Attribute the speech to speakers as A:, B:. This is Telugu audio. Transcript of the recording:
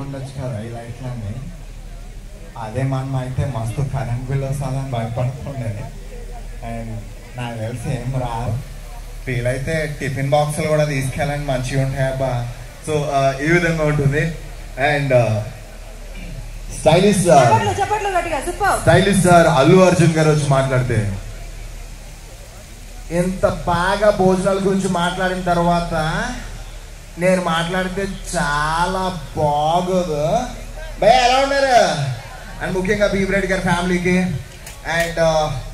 A: ఉండొచ్చు కదా ఈ లైట్లన్నీ అదే మనం అయితే మస్తు కరెంట్ బిల్ వస్తుందని భయపడుతుండే అండ్ నాకు తెలిసి ఏం రాదు వీలైతే టిఫిన్ బాక్సులు కూడా తీసుకెళ్ళండి మంచిగా ఉంటాయి అబ్బా సో ఈ విధంగా ఉంటుంది అండ్ స్టైలిష్
B: చప్పట్లు చప్పట్లు గట్టిగా super
A: stylish sir Allu Arjun garu వచ్చి మాట్లాడితే ఎంత బాగా భోజనాల గురించి మాట్లాడిన తర్వాత నేను మాట్లాడితే చాలా బాగోదు భయ ఎలా ఉన్నారు అండ్ ముఖ్యంగా బీబ్ రెడ్డి గారి ఫ్యామిలీకి అండ్